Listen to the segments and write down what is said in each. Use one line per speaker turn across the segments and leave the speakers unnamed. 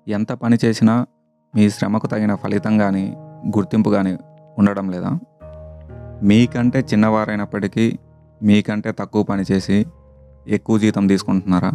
ఎంత పని చేసినా మీ శ్రమకు తగిన ఫలితం కానీ గుర్తింపు కానీ ఉండడం లేదా మీకంటే చిన్నవారైనప్పటికీ మీకంటే తక్కువ పని చేసి ఎక్కువ జీతం తీసుకుంటున్నారా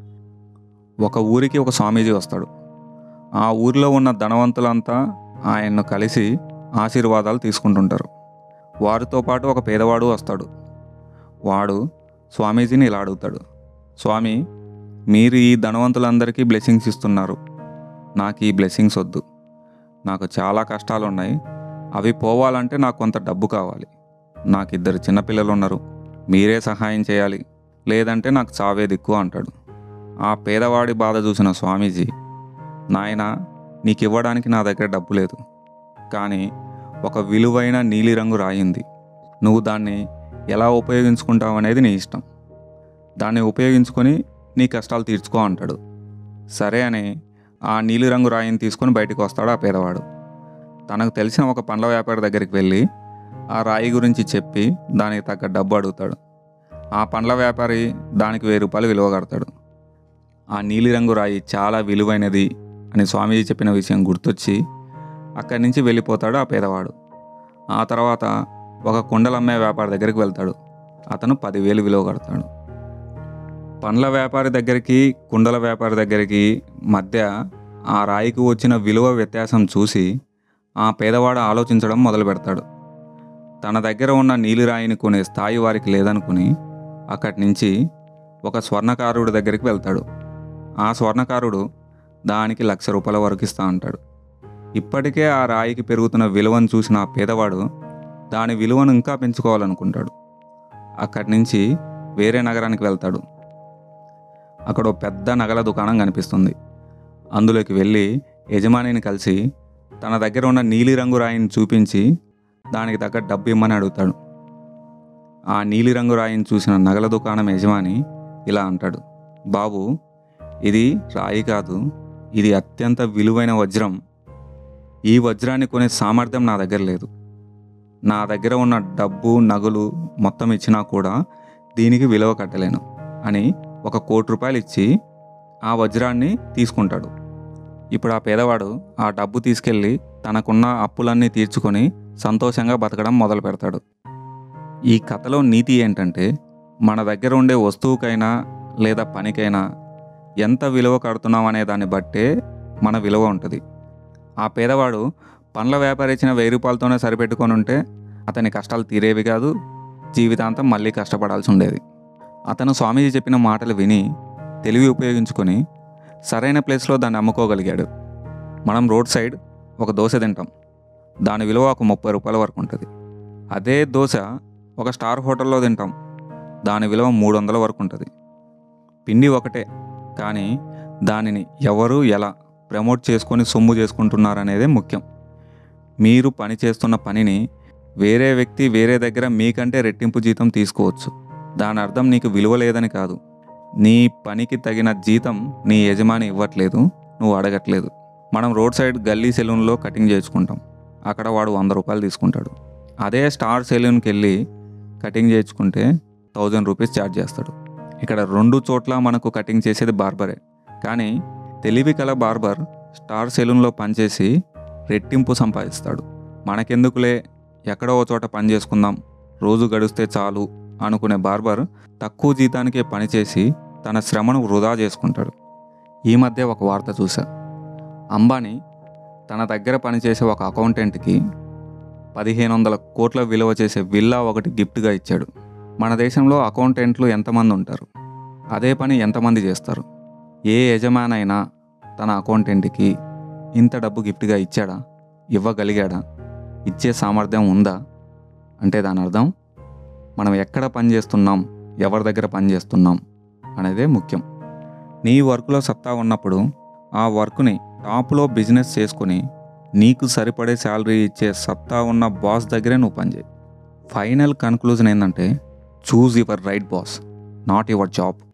ఒక ఊరికి ఒక స్వామీజీ వస్తాడు ఆ ఊరిలో ఉన్న ధనవంతులంతా ఆయన్ను కలిసి ఆశీర్వాదాలు తీసుకుంటుంటారు వారితో పాటు ఒక పేదవాడు వస్తాడు వాడు స్వామీజీని ఇలా అడుగుతాడు స్వామి మీరు ఈ ధనవంతులందరికీ బ్లెస్సింగ్స్ ఇస్తున్నారు నాకు ఈ బ్లెస్సింగ్స్ వద్దు నాకు చాలా కష్టాలు ఉన్నాయి అవి పోవాలంటే నాకు కొంత డబ్బు కావాలి నాకు ఇద్దరు చిన్నపిల్లలు ఉన్నారు మీరే సహాయం చేయాలి లేదంటే నాకు చావే దిక్కు అంటాడు ఆ పేదవాడి బాధ చూసిన స్వామీజీ నాయన నీకు ఇవ్వడానికి నా దగ్గర డబ్బు లేదు కానీ ఒక విలువైన నీలిరంగు రాయింది నువ్వు దాన్ని ఎలా ఉపయోగించుకుంటావు అనేది నీ ఇష్టం దాన్ని ఉపయోగించుకొని నీ కష్టాలు తీర్చుకో అంటాడు సరే అని ఆ నీలిరంగు రాయిని తీసుకొని బయటికి వస్తాడు ఆ పేదవాడు తనకు తెలిసిన ఒక పండ్ల వ్యాపారి దగ్గరికి వెళ్ళి ఆ రాయి గురించి చెప్పి దానికి తగ్గ డబ్బు అడుగుతాడు ఆ పండ్ల వ్యాపారి దానికి వెయ్యి రూపాయలు విలువ కడతాడు ఆ నీలిరంగు రాయి చాలా విలువైనది అని స్వామీజీ చెప్పిన విషయం గుర్తొచ్చి అక్కడి నుంచి వెళ్ళిపోతాడు ఆ పేదవాడు ఆ తర్వాత ఒక కుండలు అమ్మే వ్యాపారి దగ్గరికి వెళ్తాడు అతను పదివేలు విలువ కడతాడు పండ్ల వ్యాపారి దగ్గరికి కుండల వ్యాపారి దగ్గరికి మధ్య ఆ రాయికి వచ్చిన విలువ వ్యత్యాసం చూసి ఆ పేదవాడు ఆలోచించడం మొదలు పెడతాడు తన దగ్గర ఉన్న నీలిరాయిని కొనే స్థాయి వారికి లేదనుకుని అక్కడి నుంచి ఒక స్వర్ణకారుడి దగ్గరికి వెళ్తాడు ఆ స్వర్ణకారుడు దానికి లక్ష రూపాయల వరకు ఇస్తా అంటాడు ఇప్పటికే ఆ రాయికి పెరుగుతున్న విలువను చూసిన ఆ పేదవాడు దాని విలువను ఇంకా పెంచుకోవాలనుకుంటాడు అక్కడి నుంచి వేరే నగరానికి వెళ్తాడు అక్కడ ఓ పెద్ద నగల దుకాణం కనిపిస్తుంది అందులోకి వెళ్ళి యజమానిని కలిసి తన దగ్గర ఉన్న నీలిరంగు రాయిని చూపించి దానికి తగ్గ డబ్బు ఇమ్మని అడుగుతాడు ఆ నీలిరంగు రాయిని చూసిన నగల దుకాణం యజమాని ఇలా అంటాడు బాబు ఇది రాయి కాదు ఇది అత్యంత విలువైన వజ్రం ఈ వజ్రాన్ని కొనే సామర్థ్యం నా దగ్గర లేదు నా దగ్గర ఉన్న డబ్బు నగలు మొత్తం ఇచ్చినా కూడా దీనికి విలువ కట్టలేను అని ఒక కోటి రూపాయలు ఇచ్చి ఆ వజ్రాన్ని తీసుకుంటాడు ఇప్పుడు ఆ పేదవాడు ఆ డబ్బు తీసుకెళ్ళి తనకున్న అప్పులన్నీ తీర్చుకొని సంతోషంగా బతకడం మొదలు పెడతాడు ఈ కథలో నీతి ఏంటంటే మన దగ్గర ఉండే వస్తువుకైనా లేదా పనికైనా ఎంత విలువ కడుతున్నాం అనే దాన్ని బట్టే మన విలువ ఉంటుంది ఆ పేదవాడు పండ్ల వ్యాపారి ఇచ్చిన వెయ్యి రూపాయలతోనే సరిపెట్టుకొని ఉంటే అతని కష్టాలు తీరేవి కాదు జీవితాంతం మళ్ళీ కష్టపడాల్సి ఉండేది అతను స్వామీజీ చెప్పిన మాటలు విని తెలివి ఉపయోగించుకొని సరైన ప్లేస్లో దాన్ని అమ్ముకోగలిగాడు మనం రోడ్ సైడ్ ఒక దోశ తింటాం దాని విలువ ఒక ముప్పై రూపాయల వరకు ఉంటుంది అదే దోశ ఒక స్టార్ హోటల్లో తింటాం దాని విలువ మూడు వందల వరకు ఉంటుంది పిండి ఒకటే కానీ దానిని ఎవరు ఎలా ప్రమోట్ చేసుకొని సొమ్ము చేసుకుంటున్నారనేదే ముఖ్యం మీరు పని చేస్తున్న పనిని వేరే వ్యక్తి వేరే దగ్గర మీకంటే రెట్టింపు జీతం తీసుకోవచ్చు దాని అర్థం నీకు విలువ లేదని కాదు నీ పనికి తగిన జీతం నీ యజమాని ఇవ్వట్లేదు నువ్వు అడగట్లేదు మనం రోడ్ సైడ్ గల్లీ సెలూన్లో కటింగ్ చేయించుకుంటాం అక్కడ వాడు వంద రూపాయలు తీసుకుంటాడు అదే స్టార్ సెలూన్కి వెళ్ళి కటింగ్ చేయించుకుంటే థౌజండ్ రూపీస్ ఛార్జ్ చేస్తాడు ఇక్కడ రెండు చోట్ల మనకు కటింగ్ చేసేది బార్బరే కానీ తెలివి కల బార్బర్ స్టార్ సెలూన్లో పనిచేసి రెట్టింపు సంపాదిస్తాడు మనకెందుకులే ఎక్కడో ఓ చోట పని చేసుకుందాం రోజు గడిస్తే చాలు అనుకునే బార్బర్ తక్కువ జీతానికే పనిచేసి తన శ్రమను వృధా చేసుకుంటాడు ఈ మధ్య ఒక వార్త చూసా అంబానీ తన దగ్గర పనిచేసే ఒక అకౌంటెంట్కి పదిహేను వందల కోట్ల విలువ చేసే విల్లా ఒకటి గిఫ్ట్గా ఇచ్చాడు మన దేశంలో అకౌంటెంట్లు ఎంతమంది ఉంటారు అదే పని ఎంతమంది చేస్తారు ఏ యజమానైనా తన అకౌంటెంట్కి ఇంత డబ్బు గిఫ్ట్గా ఇచ్చాడా ఇవ్వగలిగాడా ఇచ్చే సామర్థ్యం ఉందా అంటే దాని అర్థం మనం ఎక్కడ పని చేస్తున్నాం ఎవరి దగ్గర పని చేస్తున్నాం అనేదే ముఖ్యం నీ వర్క్లో సత్తా ఉన్నప్పుడు ఆ వర్క్ని టాప్లో బిజినెస్ చేసుకొని నీకు సరిపడే శాలరీ ఇచ్చే సత్తా ఉన్న బాస్ దగ్గరే నువ్వు పనిచేయి ఫైనల్ కన్క్లూజన్ ఏంటంటే choose your right boss not your job